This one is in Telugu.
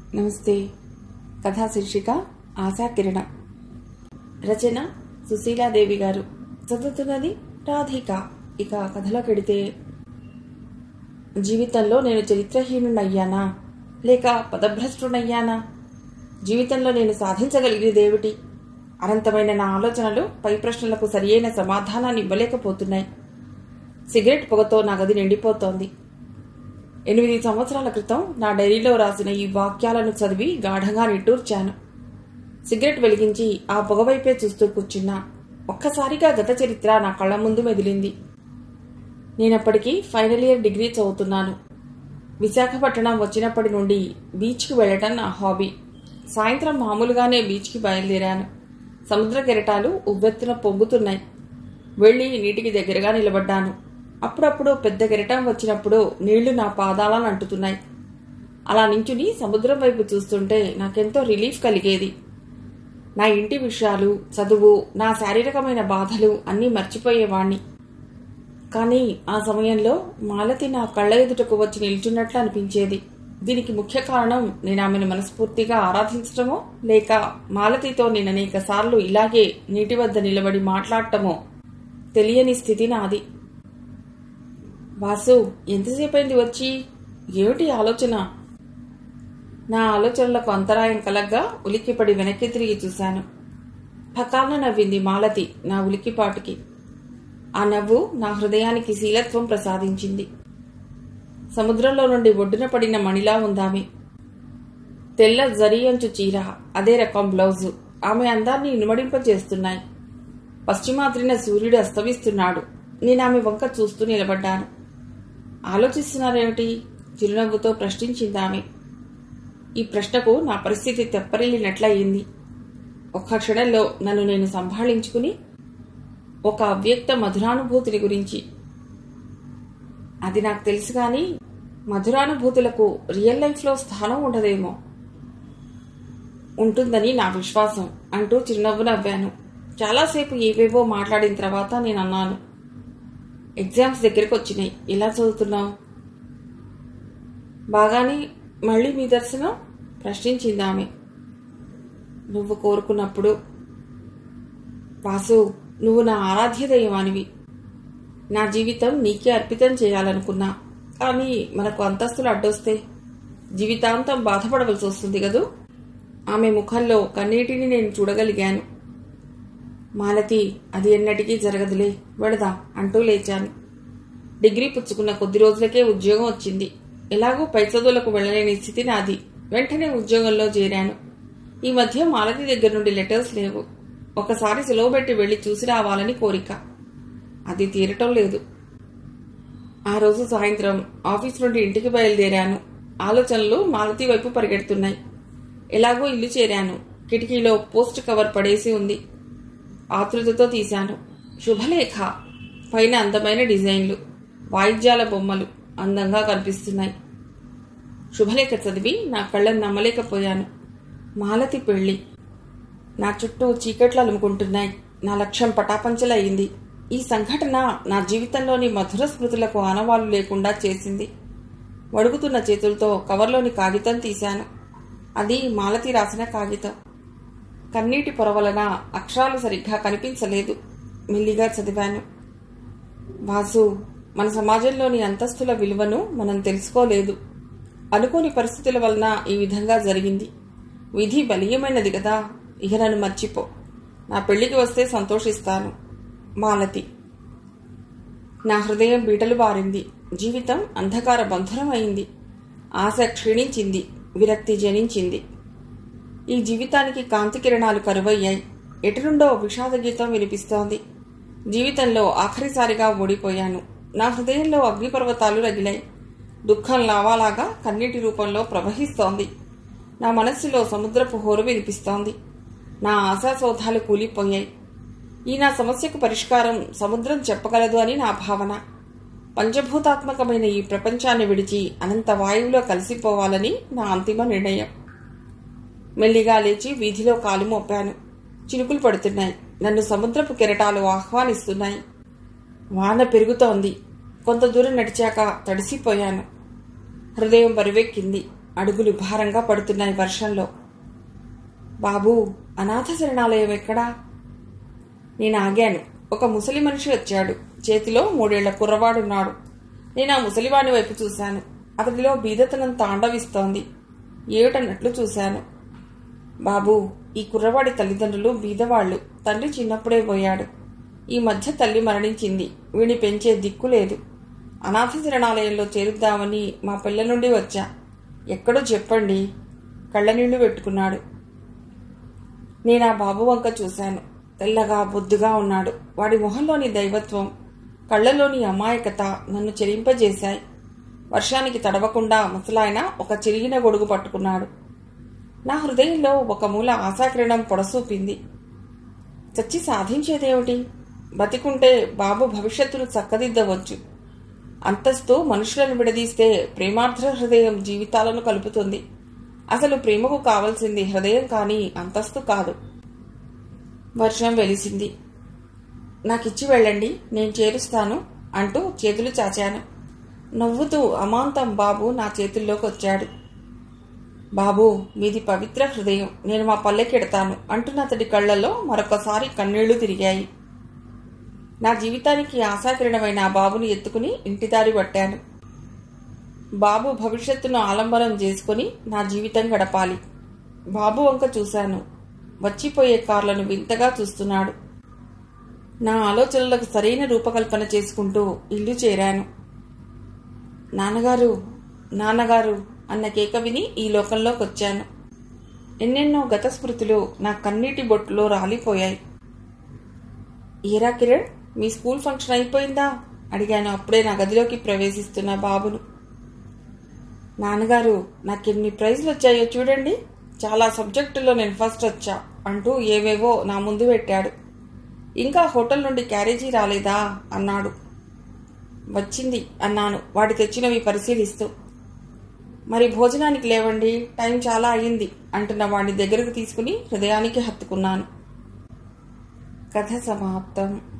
నమస్తే కథా శీర్షిక ఆశాకిరణం రచన సుశీలాదేవి గారు చదువుతున్నది రాధిక ఇక కథలోకెడితే జీవితంలో నేను చరిత్రహీనుడయ్యానా లేక పదభ్రష్టుడయ్యానా జీవితంలో నేను సాధించగలిగేదేమిటి అనంతమైన నా ఆలోచనలు పై ప్రశ్నలకు సరియైన సమాధానాన్ని ఇవ్వలేకపోతున్నాయి సిగరెట్ పొగతో నా గది నిండిపోతోంది ఎనిమిది సంవత్సరాల క్రితం నా డైరీలో రాసిన ఈ వాక్యాలను చదివి గాఢంగా నిట్టూర్చాను సిగరెట్ వెలిగించి ఆ పొగవైపే చూస్తూ కూర్చున్నా ఒక్కసారిగా గత చరిత్ర నా కళ్ళ ముందు మెదిలింది నేనప్పటికీ ఫైనల్ ఇయర్ డిగ్రీ చదువుతున్నాను విశాఖపట్నం వచ్చినప్పటి నుండి బీచ్కి వెళ్ళటం నా హాబీ సాయంత్రం మామూలుగానే బీచ్కి బయలుదేరాను సముద్ర కెరటాలు ఉవ్వెత్తున పొంగుతున్నాయి వెళ్ళి నీటికి దగ్గరగా నిలబడ్డాను అప్పుడప్పుడు పెద్ద కెరటం వచ్చినప్పుడు నీళ్లు నా పాదాలను అంటుతున్నాయి అలా నించుని సముద్రం వైపు చూస్తుంటే నాకెంతో రిలీఫ్ కలిగేది నా ఇంటి విషయాలు చదువు నా శారీరకమైన బాధలు అన్నీ మర్చిపోయేవాణ్ణి కానీ ఆ సమయంలో మాలతి నా కళ్ళ ఎదుటకు వచ్చి నిల్చున్నట్లు అనిపించేది దీనికి ముఖ్య కారణం నేను ఆమెను మనస్ఫూర్తిగా ఆరాధించటమో లేక మాలతితో నేను అనేక సార్లు ఇలాగే నీటి వద్ద నిలబడి మాట్లాడటమో తెలియని స్థితి నాది వాసు ఎంతసేపైంది వచ్చి ఏమిటి ఆలోచన నా ఆలోచనలకు అంతరాయం కలగ్గా ఉలిక్కిపడి వెనక్కి తిరిగి చూశాను పకాన నవ్వింది మాలతి నా ఉలిక్కిపాటుకి ఆ నవ్వు నా హృదయానికి శీలత్వం ప్రసాదించింది సముద్రంలో నుండి ఒడ్డున పడిన మణిలా ఉందామె తెల్ల జరియంచు చీర అదే రకం బ్లౌజు ఆమె అందాన్ని ఇనుమడింపజేస్తున్నాయి పశ్చిమాద్రిన సూర్యుడు అస్తమిస్తున్నాడు నేను ఆమె వంక చూస్తూ నిలబడ్డాను ఆలోచిస్తున్నారేమిటి చిరునవ్వుతో ప్రశ్నించిందామె ఈ ప్రశ్నకు నా పరిస్థితి తెప్పరిల్లినట్లయింది ఒక్క క్షణంలో నన్ను నేను సంభాళించుకుని ఒక అవ్యక్త మధురానుభూతిని గురించి అది నాకు తెలుసు కానీ మధురానుభూతులకు రియల్ లైఫ్లో స్థానం ఉండదేమో ఉంటుందని నా విశ్వాసం అంటూ చిరునవ్వు నవ్వాను చాలాసేపు ఏవేవో మాట్లాడిన తర్వాత నేను అన్నాను ఎగ్జామ్స్ దగ్గరికి వచ్చినాయి ఎలా చదువుతున్నావు బాగానే మళ్ళీ మీ దర్శనం ప్రశ్నించింది ఆమె నువ్వు కోరుకున్నప్పుడు వాసు నువ్వు నా ఆరాధ్య దైవానివి నా జీవితం నీకే అర్పితం చేయాలనుకున్నా కానీ మనకు అంతస్తులు అడ్డొస్తే జీవితాంతం బాధపడవలసి వస్తుంది కదూ ఆమె ముఖంలో కన్నీటిని నేను చూడగలిగాను మాలతి అది ఎన్నటికీ జరగదులే వెళదాం అంటూ లేచాను డిగ్రీ పుచ్చుకున్న కొద్ది రోజులకే ఉద్యోగం వచ్చింది ఎలాగూ పై చదువులకు వెళ్ళలేని స్థితి నాది వెంటనే ఉద్యోగంలో చేరాను ఈ మధ్య మాలతి దగ్గర నుండి లెటర్స్ లేవు ఒకసారి సెలవు పెట్టి వెళ్లి చూసి రావాలని కోరిక అది తీరటం లేదు ఆ రోజు సాయంత్రం ఆఫీస్ నుండి ఇంటికి బయలుదేరాను ఆలోచనలు మాలతి వైపు పరిగెడుతున్నాయి ఎలాగో ఇల్లు చేరాను కిటికీలో పోస్ట్ కవర్ పడేసి ఉంది ఆతృతతో తీశాను శుభలేఖ పైన అందమైన డిజైన్లు వాయిద్యాల బొమ్మలు అందంగా కనిపిస్తున్నాయి శుభలేఖ చదివి నా కళ్ళను నమ్మలేకపోయాను మాలతి పెళ్లి నా చుట్టూ చీకట్లు అలుముకుంటున్నాయి నా లక్ష్యం పటాపంచలయ్యింది ఈ సంఘటన నా జీవితంలోని మధుర స్మృతులకు ఆనవాళ్లు లేకుండా చేసింది వడుగుతున్న చేతులతో కవర్లోని కాగితం తీశాను అది మాలతి రాసిన కాగితం కన్నీటి పొర వలన అక్షరాలు సరిగ్గా కనిపించలేదు మెల్లిగా చదివాను వాసు మన సమాజంలోని అంతస్తుల విలువను మనం తెలుసుకోలేదు అనుకోని పరిస్థితుల వలన ఈ విధంగా జరిగింది విధి బలీయమైనది కదా ఇక నన్ను మర్చిపో నా పెళ్లికి వస్తే సంతోషిస్తాను మాలతి నా హృదయం బీటలు బారింది జీవితం అంధకార బంధురం అయింది ఆశ క్షీణించింది విరక్తి జనించింది ఈ జీవితానికి కాంతి కిరణాలు కరువయ్యాయి ఎటు నుండో విషాద గీతం వినిపిస్తోంది జీవితంలో ఆఖరిసారిగా ఓడిపోయాను నా హృదయంలో అగ్నిపర్వతాలు రగిలాయి దుఃఖం లావాలాగా కన్నీటి రూపంలో ప్రవహిస్తోంది నా మనస్సులో సముద్రపు హోరు వినిపిస్తోంది నా ఆశాసౌధాలు కూలిపోయాయి ఈ నా సమస్యకు పరిష్కారం సముద్రం చెప్పగలదు అని నా భావన పంచభూతాత్మకమైన ఈ ప్రపంచాన్ని విడిచి అనంత వాయువులో కలిసిపోవాలని నా అంతిమ నిర్ణయం మెల్లిగా లేచి వీధిలో కాలు మోపాను చినుకులు పడుతున్నాయి నన్ను సముద్రపు కెరటాలు ఆహ్వానిస్తున్నాయి వాన పెరుగుతోంది కొంత దూరం నడిచాక తడిసిపోయాను హృదయం బరువెక్కింది అడుగులు భారంగా పడుతున్నాయి వర్షంలో బాబు అనాథ శరణాలయం ఎక్కడా నేను ఆగాను ఒక ముసలి మనిషి వచ్చాడు చేతిలో మూడేళ్ల కుర్రవాడున్నాడు నేను ఆ ముసలివాడి వైపు చూశాను అతడిలో బీదతనం తాండవిస్తోంది ఏమిటన్నట్లు చూశాను బాబు ఈ కుర్రవాడి తల్లిదండ్రులు బీదవాళ్లు తండ్రి చిన్నప్పుడే పోయాడు ఈ మధ్య తల్లి మరణించింది వీడిని పెంచే దిక్కు లేదు అనాథ శరణాలయంలో చేరుద్దామని మా పిల్ల నుండి వచ్చా ఎక్కడో చెప్పండి కళ్ళనీళ్లు పెట్టుకున్నాడు నేను ఆ బాబు వంక చూశాను తెల్లగా బొద్దుగా ఉన్నాడు వాడి మొహంలోని దైవత్వం కళ్ళలోని అమాయకత నన్ను చెరింపజేశాయి వర్షానికి తడవకుండా ముసలాయన ఒక చిరిగిన గొడుగు పట్టుకున్నాడు నా హృదయంలో ఒక మూల ఆశాకిరణం పొడసూపింది చచ్చి సాధించేదేమిటి బతికుంటే బాబు భవిష్యత్తును చక్కదిద్దవచ్చు అంతస్తు మనుషులను విడదీస్తే ప్రేమార్ద్ర హృదయం జీవితాలను కలుపుతుంది అసలు ప్రేమకు కావలసింది హృదయం కానీ అంతస్తు కాదు వర్షం వెలిసింది నాకిచ్చి వెళ్ళండి నేను చేరుస్తాను అంటూ చేతులు చాచాను నవ్వుతూ అమాంతం బాబు నా చేతుల్లోకి వచ్చాడు బాబు మీది పవిత్ర హృదయం నేను మా పల్లెకెడతాను అంటున్న అతడి కళ్ళల్లో మరొకసారి కన్నీళ్లు తిరిగాయి నా జీవితానికి ఆశాకిరణమైన ఆ బాబుని ఎత్తుకుని ఇంటిదారి పట్టాను బాబు భవిష్యత్తును ఆలంబనం చేసుకుని నా జీవితం గడపాలి బాబు వంక చూశాను వచ్చిపోయే కార్లను వింతగా చూస్తున్నాడు నా ఆలోచనలకు సరైన రూపకల్పన చేసుకుంటూ ఇల్లు చేరాను నాన్నగారు నాన్నగారు అన్న కేక విని ఈ లోకంలోకి వచ్చాను ఎన్నెన్నో గత స్మృతులు నా కన్నీటి బొట్టులో రాలిపోయాయి ఏరా కిరణ్ మీ స్కూల్ ఫంక్షన్ అయిపోయిందా అడిగాను అప్పుడే నా గదిలోకి ప్రవేశిస్తున్న బాబును నాన్నగారు నాకెన్ని ప్రైజ్లు వచ్చాయో చూడండి చాలా సబ్జెక్టుల్లో నేను ఫస్ట్ వచ్చా అంటూ ఏవేవో నా ముందు పెట్టాడు ఇంకా హోటల్ నుండి క్యారేజీ రాలేదా అన్నాడు వచ్చింది అన్నాను వాడి తెచ్చినవి పరిశీలిస్తూ మరి భోజనానికి లేవండి టైం చాలా అయ్యింది అంటున్న వాడిని దగ్గరకు తీసుకుని హృదయానికి హత్తుకున్నాను కథ సమాప్తం